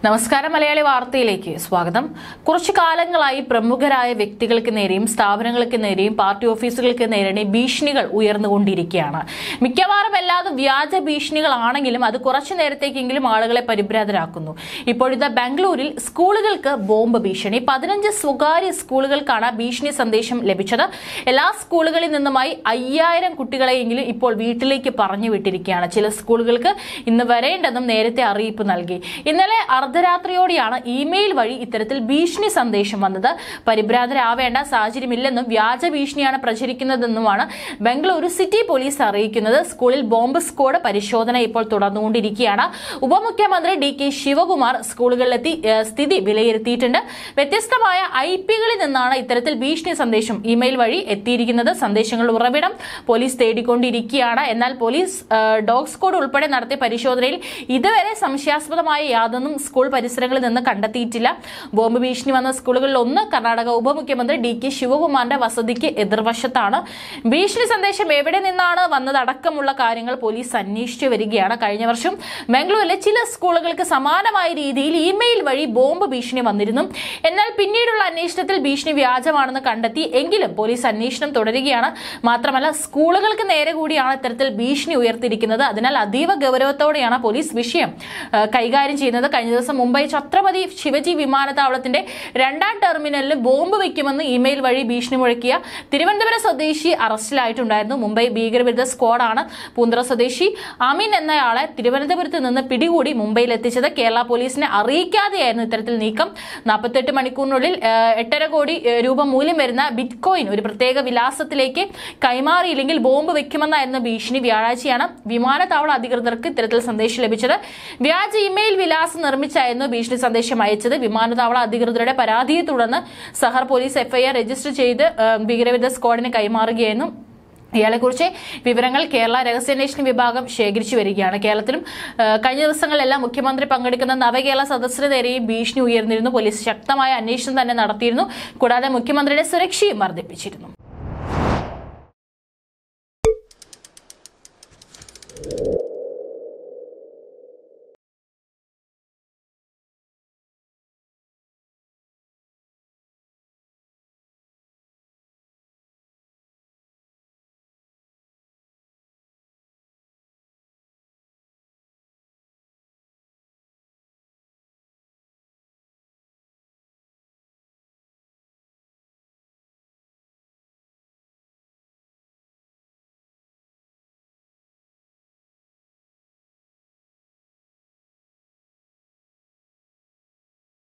നമസ്കാരം മലയാളി വാർത്തയിലേക്ക് സ്വാഗതം കുറച്ചു കാലങ്ങളായി പ്രമുഖരായ വ്യക്തികൾക്ക് നേരെയും സ്ഥാപനങ്ങൾക്ക് നേരെയും പാർട്ടി ഓഫീസുകൾക്ക് നേരെയും ഭീഷണികൾ ഉയർന്നുകൊണ്ടിരിക്കുകയാണ് മിക്കവാറും എല്ലാതും വ്യാജ ഭീഷണികളാണെങ്കിലും അത് കുറച്ചു നേരത്തേക്കെങ്കിലും ആളുകളെ പരിഭ്രാന്തരാക്കുന്നു ഇപ്പോഴിത് ബാംഗ്ലൂരിൽ സ്കൂളുകൾക്ക് ബോംബ് ഭീഷണി പതിനഞ്ച് സ്വകാര്യ സ്കൂളുകൾക്കാണ് ഭീഷണി സന്ദേശം ലഭിച്ചത് എല്ലാ സ്കൂളുകളിൽ നിന്നുമായി അയ്യായിരം കുട്ടികളെയെങ്കിലും ഇപ്പോൾ വീട്ടിലേക്ക് പറഞ്ഞു വിട്ടിരിക്കുകയാണ് ചില സ്കൂളുകൾക്ക് ഇന്ന് വരേണ്ടെന്നും നേരത്തെ അറിയിപ്പ് നൽകി ഇന്നലെ അർദ്ധരാത്രിയോടെയാണ് ഇമെയിൽ വഴി ഇത്തരത്തിൽ ഭീഷണി സന്ദേശം വന്നത് പരിഭ്രാന്തരാവേണ്ട സാഹചര്യമില്ലെന്നും വ്യാജ ഭീഷണിയാണ് പ്രചരിക്കുന്നതെന്നുമാണ് ബംഗളൂരു സിറ്റി പോലീസ് അറിയിക്കുന്നത് സ്കൂളിൽ ബോംബ് സ്ക്വാഡ് പരിശോധന ഇപ്പോൾ തുടർന്നുകൊണ്ടിരിക്കുകയാണ് ഉപമുഖ്യമന്ത്രി ഡി കെ ശിവകുമാർ സ്കൂളുകളിലെത്തി ഏഹ്, സ്ഥിതി വിലയിരുത്തിയിട്ടുണ്ട് വ്യത്യസ്തമായ ഐ പികളിൽ നിന്നാണ് ഇത്തരത്തിൽ ഭീഷണി സന്ദേശം ഇമെയിൽ വഴി എത്തിയിരിക്കുന്നത് സന്ദേശങ്ങളുടെ ഉറവിടം പോലീസ് തേടിക്കൊണ്ടിരിക്കുകയാണ് എന്നാൽ പോലീസ് ഏഹ്, ഡോഗ് സ്ക്വാഡ് ഉൾപ്പെടെ നടത്തിയ പരിശോധനയിൽ ഇതുവരെ സംശയാസ്പദമായ യാതൊന്നും സ്കൂൾ പരിസരങ്ങളിൽ നിന്ന് കണ്ടെത്തിയിട്ടില്ല ബോംബ് ഭീഷണി വന്ന സ്കൂളുകളിൽ ഒന്ന് കർണാടക ഉപമുഖ്യമന്ത്രി ഡി കെ ശിവകുമാറിന്റെ വസതിക്ക് എതിർവശത്താണ് ഭീഷണി സന്ദേശം എവിടെ നിന്നാണ് വന്നതടക്കമുള്ള കാര്യങ്ങൾ പോലീസ് അന്വേഷിച്ചു വരികയാണ് കഴിഞ്ഞ വർഷം ബാംഗ്ലൂരിലെ ചില സ്കൂളുകൾക്ക് സമാനമായ രീതിയിൽ ഇമെയിൽ വഴി ബോംബ് ഭീഷണി വന്നിരുന്നു എന്നാൽ പിന്നീടുള്ള അന്വേഷണത്തിൽ ഭീഷണി വ്യാജമാണെന്ന് കണ്ടെത്തി എങ്കിലും പോലീസ് അന്വേഷണം തുടരുകയാണ് മാത്രമല്ല സ്കൂളുകൾക്ക് നേരെ കൂടിയാണ് ഇത്തരത്തിൽ ഭീഷണി ഉയർത്തിയിരിക്കുന്നത് അതിനാൽ അതീവ ഗൗരവത്തോടെയാണ് പോലീസ് വിഷയം ആ, കൈകാര്യം ചെയ്യുന്നത് കഴിഞ്ഞ ദിവസം മുംബൈ ഛത്രപതി ശിവജി വിമാനത്താവളത്തിന്റെ രണ്ടാം ടെർമിനലിൽ ബോംബ് വെക്കുമെന്ന് ഇമെയിൽ വഴി ഭീഷണി മുഴക്കിയ തിരുവനന്തപുരം സ്വദേശി അറസ്റ്റിലായിട്ടുണ്ടായിരുന്നു മുംബൈ ഭീകരവിരുദ്ധ സ്ക്വാഡാണ് പൂന്തറ സ്വദേശി അമീൻ എന്നയാളെ തിരുവനന്തപുരത്ത് നിന്ന് പിടികൂടി മുംബൈയിൽ എത്തിച്ചത് കേരള പോലീസിനെ അറിയിക്കാതെയായിരുന്നു ഇത്തരത്തിൽ നീക്കം നാൽപ്പത്തെട്ട് മണിക്കൂറിനുള്ളിൽ ആ, എട്ടര കോടി ആ, രൂപ മൂല്യം വരുന്ന ബിറ്റ് കോയിൻ ഒരു പ്രത്യേക വിലാസത്തിലേക്ക് കൈമാറിയില്ലെങ്കിൽ ബോംബ് വെക്കുമെന്നായിരുന്നു ഭീഷണി വ്യാഴാഴ്ചയാണ് വിമാനത്താവള അധികൃതർക്ക് ഇത്തരത്തിൽ സന്ദേശം ലഭിച്ചത് വ്യാജ ഇമെയിൽ വിലാസം നിർമ്മിച്ചായിരുന്നു ഭീഷണി സന്ദേശം അയച്ചത് വിമാനത്താവള അധികൃതരുടെ പരാതിയെ തുടർന്ന് സഹർ പോലീസ് എഫ്ഐആർ രജിസ്റ്റർ ചെയ്ത് ആ, ഭീകരവിരുദ്ധ സ്ക്വാഡിന് കൈമാറുകയായിരുന്നു ഇയാളെക്കുറിച്ച് വിവരങ്ങൾ കേരള രഹസ്യാന്വേഷണ വിഭാഗം ശേഖരിച്ചു വരികയാണ് കേരളത്തിലും ആ, കഴിഞ്ഞ ദിവസങ്ങളിലെല്ലാം മുഖ്യമന്ത്രി പങ്കെടുക്കുന്ന നവകേരള സദസ്സിന് നേരെയും ഭീഷണി ഉയർന്നിരുന്നു പോലീസ് ശക്തമായ അന്വേഷണം തന്നെ നടത്തിയിരുന്നു കൂടാതെ മുഖ്യമന്ത്രിയുടെ സുരക്ഷയും വർദ്ധിപ്പിച്ചിരുന്നു